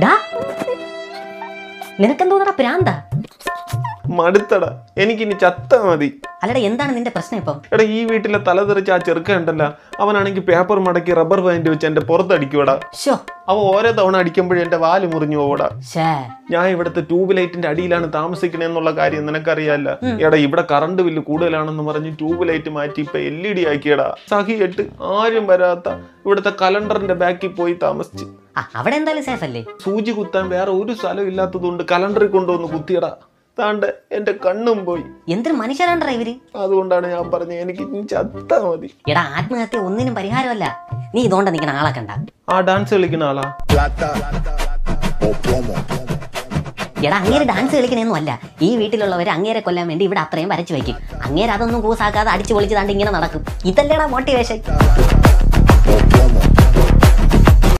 ഡാ നിനക്കെന്തോന്നടാ പ്രാന്താ മടുത്തടാ എനിക്കിനി ചത്ത മതി അല്ലടാ എന്താണ് നിന്റെ പ്രശ്നം ഇപ്പം എടാ ഈ വീട്ടിലെ തലതെറിച്ച ആ ചെറുക്കൻ ഉണ്ടല്ലോ അവനാണെങ്കിൽ പേപ്പർ മടക്കി റബ്ബർ ബാൻഡ് വെച്ച് എന്റെ പുറത്തടിക്കൂടാ ഷോ അവൻ ഓരോ തവണ അടിക്കുമ്പോഴേ എന്റെ വാല് മുറിഞ്ഞു പോടാ ഷേ ഞാൻ ഇവിടുത്തെ ട്യൂബ് ലൈറ്റിന്റെ അടിയിലാണ് താമസിക്കണേന്നുള്ള കാര്യം നിനക്കറിയാല്ല എടാ ഇവിടെ കറണ്ട് ബില്ല് കൂടുതലാണെന്ന് പറഞ്ഞ് ട്യൂബ് ലൈറ്റ് മാറ്റി ഇപ്പൊ എൽ ഇ ഡി ആക്കിയടാ സഹിയിട്ട് ആരും വരാത്ത ഇവിടുത്തെ കലണ്ടറിന്റെ ബാക്കിൽ പോയി താമസിച്ച് ആ അവിടെ എന്തായാലും സേഫ് അല്ലേ സൂചി കുത്താൻ വേറെ ഒരു സ്ഥലം ഇല്ലാത്തതുകൊണ്ട് കലണ്ടറിൽ കൊണ്ടുവന്ന് കുത്തിയടാ താണ്ട് എന്റെ കണ്ണും പോയി എന്തൊരു മനുഷ്യരാണ്ടാ ഇവര് അതുകൊണ്ടാണ് ഞാൻ പറഞ്ഞത് എനിക്ക് ഇനി ചത്താ മതി എടാ ആത്മഹത്യ ഒന്നിനും പരിഹാരമല്ല നീ ഇതുകൊണ്ട് നിൽക്കുന്ന ആളെ കണ്ട ആ ഡാൻസ് കളിക്കുന്ന ആളാ plata o plomo. എടാ അങ്ങേര് ഡാൻസ് കളിക്കണേന്നും അല്ല ഈ വീട്ടിലുള്ളവർ അങ്ങേരെ കൊല്ലാൻ വേണ്ടി ഇവിടെ അത്രയും വരച്ചു വയ്ക്കും അങ്ങേര് അതൊന്നും കൂസാക്കാതെ അടിച്ചു പൊളിച്ച് താണ്ട് ഇങ്ങനെ നടക്കും ഇതല്ലേടാ മോട്ടിവേഷൻ o plomo.